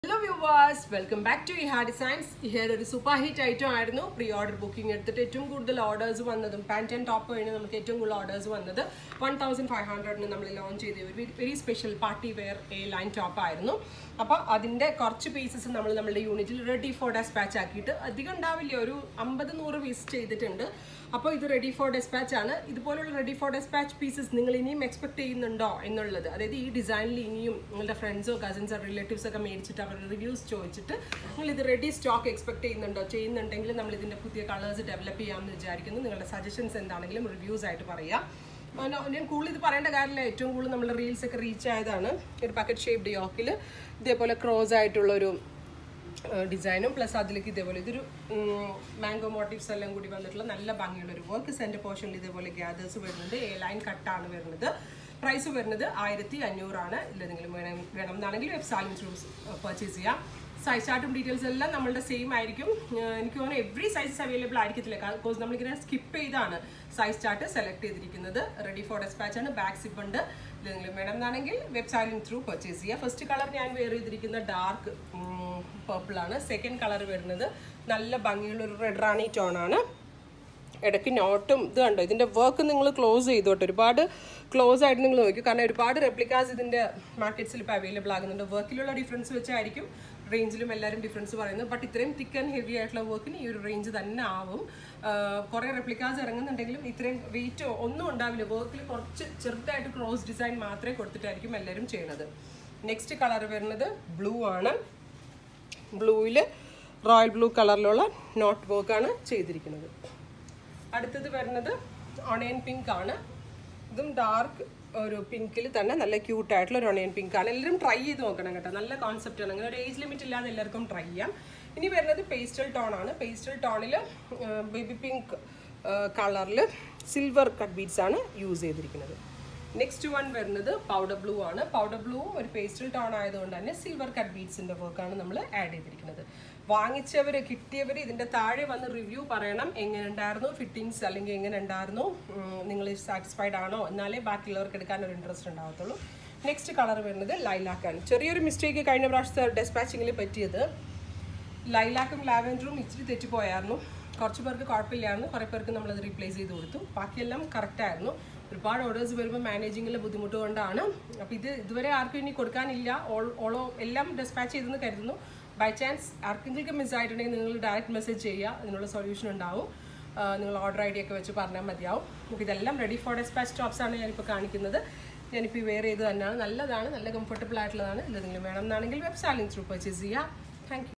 viewers welcome back to Iha designs ഇഹേർ ഒരു super hit item ആയിരുന്നു പ്രീ ഓർഡർ ബുക്കിംഗ് എടുത്തിട്ട് ഏറ്റവും കൂടുതൽ ഓർഡേഴ്സ് വന്നതും പാൻറ്റ് ആൻഡ് ടോപ്പ് കഴിഞ്ഞ് നമുക്ക് ഏറ്റവും കൂടുതൽ ഓർഡേഴ്സ് വന്നത് വൺ തൗസൻഡ് ഫൈവ് ഹൺഡ്രഡിന് നമ്മൾ ലോഞ്ച് ചെയ്ത ഒരു very special party wear a line top ആയിരുന്നു അപ്പോൾ അതിൻ്റെ കുറച്ച് പീസസ് നമ്മൾ നമ്മുടെ യൂണിറ്റിൽ റെഡി ഫോർ ഡെസ്പാച്ച് ആക്കിയിട്ട് അധികം ഉണ്ടാവില്ല ഒരു അമ്പത് നൂറ് പീസ് ചെയ്തിട്ടുണ്ട് അപ്പോൾ ഇത് റെഡി ഫോർ ഡെസ്പാച്ച് ആണ് ഇതുപോലുള്ള റെഡി ഫോർ ഡെസ്പാച്ച് പീസസ് നിങ്ങൾ ഇനിയും എക്സ്പെക്ട് ചെയ്യുന്നുണ്ടോ എന്നുള്ളത് അതായത് ഈ ഡിസൈനിൽ ഇനിയും നിങ്ങളുടെ ഫ്രണ്ട്സോ കസിൻസോ റിലേറ്റീവ്സ് ഒക്കെ മേടിച്ചിട്ട് അവരുടെ റിവ്യൂസ് ചോദിച്ചിട്ട് നിങ്ങൾ ഇത് റെഡി സ്റ്റോക്ക് എക്സ്പെക്ട് ചെയ്യുന്നുണ്ടോ ചെയ്യുന്നുണ്ടെങ്കിൽ നമ്മൾ ഇതിൻ്റെ പുതിയ കളേഴ്സ് ഡെവലപ്പ് ചെയ്യാമെന്ന് വിചാരിക്കുന്നു നിങ്ങളുടെ സജഷൻസ് എന്താണെങ്കിലും റിവ്യൂസ് ആയിട്ട് പറയാം ആ, ഞാൻ- ഞാൻ കൂടുതൽ ഇത് പറയേണ്ട കാര്യമില്ല ഏറ്റവും കൂടുതൽ നമ്മൾ റീൽസ് ഒക്കെ റീച്ച് ആയതാണ് ഒരു പക്കറ്റ് ഷേപ്ഡ് യോക്കിൽ ഇതേപോലെ ക്രോസ് ആയിട്ടുള്ളൊരു ഡിസൈനും പ്ലസ് അതിലേക്ക് ഇതേപോലെ ഇതൊരു മാംഗോ മോട്ടീവ്സ് എല്ലാം കൂടി വന്നിട്ടുള്ള നല്ല ഭംഗിയുള്ള ഒരു വർക്ക് സെൻറ്റർ പോർഷനിൽ ഇതേപോലെ ഗ്യാദേഴ്സ് വരുന്നുണ്ട് എ ലൈൻ കട്ടാണ് വരുന്നത് പ്രൈസ് വരുന്നത് ആയിരത്തി അഞ്ഞൂറാണ് ഇതിലെന്തെങ്കിലും വേണം വേണം എന്നാണെങ്കിൽ വെബ്സാലിൻ ത്രൂസ് പർച്ചേസ് ചെയ്യാം സൈസ് ചാർട്ടും ഡീറ്റെയിൽസ് എല്ലാം നമ്മളുടെ സെയിം ആയിരിക്കും ഏഹ് എനിക്ക് തോന്നുന്നു എവറി സൈസസ് അവൈലബിൾ ആയിരിക്കത്തില്ല ബിക്കോസ് നമ്മളിങ്ങനെ സ്കിപ്പ് ചെയ്താണ് സൈസ് ചാർട്ട് സെലക്ട് ചെയ്തിരിക്കുന്നത് റെഡി ഫോർ ഡെസ്പാച്ച് ആണ് ബാക്ക് സിപ്പ് ഉണ്ട് ഇതിലെങ്കിലും വേണം എന്നാണെങ്കിൽ വെബ്സൈറ്റിംഗ് ത്രൂ പർച്ചേസ് ചെയ്യുക ഫസ്റ്റ് കളർ ഞാൻ വെയർ ചെയ്തിരിക്കുന്ന ഡാർക്ക് പർപ്പിൾ ആണ് സെക്കൻഡ് കളർ വരുന്നത് നല്ല ഭംഗിയുള്ള ഒരു റെഡ് റാണി ടോൺ ആണ് ഇടയ്ക്ക് നോട്ടും ഇത് കണ്ടോ ഇതിൻ്റെ വർക്ക് നിങ്ങൾ ക്ലോസ് ചെയ്തോട്ടെ ഒരുപാട് ക്ലോസ് ആയിട്ട് നിങ്ങൾ നോക്കി കാരണം ഒരുപാട് റെപ്ലിക്കാസ് ഇതിൻ്റെ മാർക്കറ്റ്സിൽ ഇപ്പോൾ അവൈലബിൾ ആകുന്നുണ്ട് വർക്കിലുള്ള ഡിഫറൻസ് വെച്ചായിരിക്കും റേഞ്ചിലും എല്ലാവരും ഡിഫറൻസ് പറയുന്നത് ബട്ട് ഇത്രയും തിക്ക് ആൻഡ് ഹെവി ആയിട്ടുള്ള വർക്കിന് ഈ ഒരു റേഞ്ച് തന്നെ ആവും കുറേ റെപ്ലിക്കാസ് ഇറങ്ങുന്നുണ്ടെങ്കിലും ഇത്രയും വെയിറ്റ് ഒന്നും ഉണ്ടാവില്ല വർക്കിൽ കുറച്ച് ചെറുതായിട്ട് ക്രോസ് ഡിസൈൻ മാത്രമേ കൊടുത്തിട്ടായിരിക്കും എല്ലാവരും ചെയ്യണത് നെക്സ്റ്റ് കളർ വരുന്നത് ബ്ലൂ ആണ് ബ്ലൂവിൽ റോയൽ ബ്ലൂ കളറിലുള്ള നോട്ട് വർക്കാണ് ചെയ്തിരിക്കുന്നത് അടുത്തത് വരുന്നത് ഒണിയൻ പിങ്ക് ആണ് ഇതും ഡാർക്ക് ഒരു പിങ്കിൽ തന്നെ നല്ല ക്യൂട്ട് ആയിട്ടുള്ള ഒരു ഒണിയൻ പിങ്ക് ആണ് എല്ലാവരും ട്രൈ ചെയ്ത് നോക്കണം കേട്ടോ നല്ല കോൺസെപ്റ്റ് ആണ് അങ്ങനെ ഒരു ഏജ് ലിമിറ്റ് ഇല്ലാതെ എല്ലാവർക്കും ട്രൈ ചെയ്യാം ഇനി വരുന്നത് പേസ്റ്റൽ ടോൺ ആണ് പേസ്റ്റൽ ടോണിൽ ബേബി പിങ്ക് കളറിൽ സിൽവർ കട്ട് ബീഡ്സ് ആണ് യൂസ് ചെയ്തിരിക്കുന്നത് നെക്സ്റ്റ് വൺ വരുന്നത് പൗഡർ ബ്ലൂ ആണ് പൗഡർ ബ്ലൂവും ഒരു പേസ്റ്റൽ ടോൺ ആയതുകൊണ്ട് തന്നെ സിൽവർ കട്ട് ബീഡ്സിന്റെ വർക്കാണ് നമ്മൾ ആഡ് ചെയ്തിരിക്കുന്നത് വാങ്ങിച്ചവർ കിട്ടിയവർ ഇതിന്റെ താഴെ വന്ന് റിവ്യൂ പറയണം എങ്ങനെ ഉണ്ടായിരുന്നു ഫിറ്റിങ്സ് അല്ലെങ്കിൽ എങ്ങനെ ഉണ്ടായിരുന്നു നിങ്ങൾ സാറ്റിസ്ഫൈഡ് ആണോ എന്നാലേ ബാക്കിയുള്ളവർക്ക് എടുക്കാൻ ഒരു ഇൻട്രസ്റ്റ് ഉണ്ടാകത്തുള്ളൂ നെക്സ്റ്റ് കളർ വരുന്നത് ലൈലാക്കാണ് ചെറിയൊരു മിസ്റ്റേക്ക് കഴിഞ്ഞ പ്രാവശ്യത്തെ ഡെസ്പാച്ചിങ്ങിൽ പറ്റിയത് ലൈലാക്കും ലാവൻഡറും ഇച്ചിരി തെറ്റിപ്പോയായിരുന്നു കുറച്ച് പേർക്ക് കുഴപ്പമില്ലായിരുന്നു കുറേ പേർക്ക് നമ്മളത് റീപ്ലേസ് ചെയ്ത് കൊടുത്തു ബാക്കിയെല്ലാം കറക്റ്റ് ആയിരുന്നു ഒരുപാട് ഓർഡേഴ്സ് വരുമ്പോൾ മാനേജിങ്ങിലെ ബുദ്ധിമുട്ട് കൊണ്ടാണ് അപ്പോൾ ഇത് ഇതുവരെ ആർക്കും ഇനി കൊടുക്കാനില്ല ഓൾ ഓളോ എല്ലാം ഡെസ്പാച്ച് ചെയ്തെന്ന് കരുതുന്നു ബൈ ചാൻസ് ആർക്കെങ്കിലും മിസ് ആയിട്ടുണ്ടെങ്കിൽ നിങ്ങൾ ഡയറക്റ്റ് മെസ്സേജ് ചെയ്യുക അതിനുള്ള സൊല്യൂഷൻ ഉണ്ടാവും ആ, നിങ്ങൾ ഓർഡർ ഐ ഡി ഒക്കെ വെച്ച് പറഞ്ഞാൽ മതിയാവും അപ്പോൾ ഇതെല്ലാം റെഡി ഫോർ ഡെസ്പാച്ച് ടോപ്സ് ആണ് ഞാനിപ്പോൾ കാണിക്കുന്നത് ഞാനിപ്പോൾ വെയർ ചെയ്ത് തന്നെയാണ് നല്ലതാണ് നല്ല കംഫർട്ടബിൾ ആയിട്ടുള്ളതാണ് ഇല്ലെന്തെങ്കിലും വേണം എന്നാണെങ്കിൽ വെബ്സാലിംഗ് ത്രൂ പർച്ചേസ് ചെയ്യുക താങ്ക്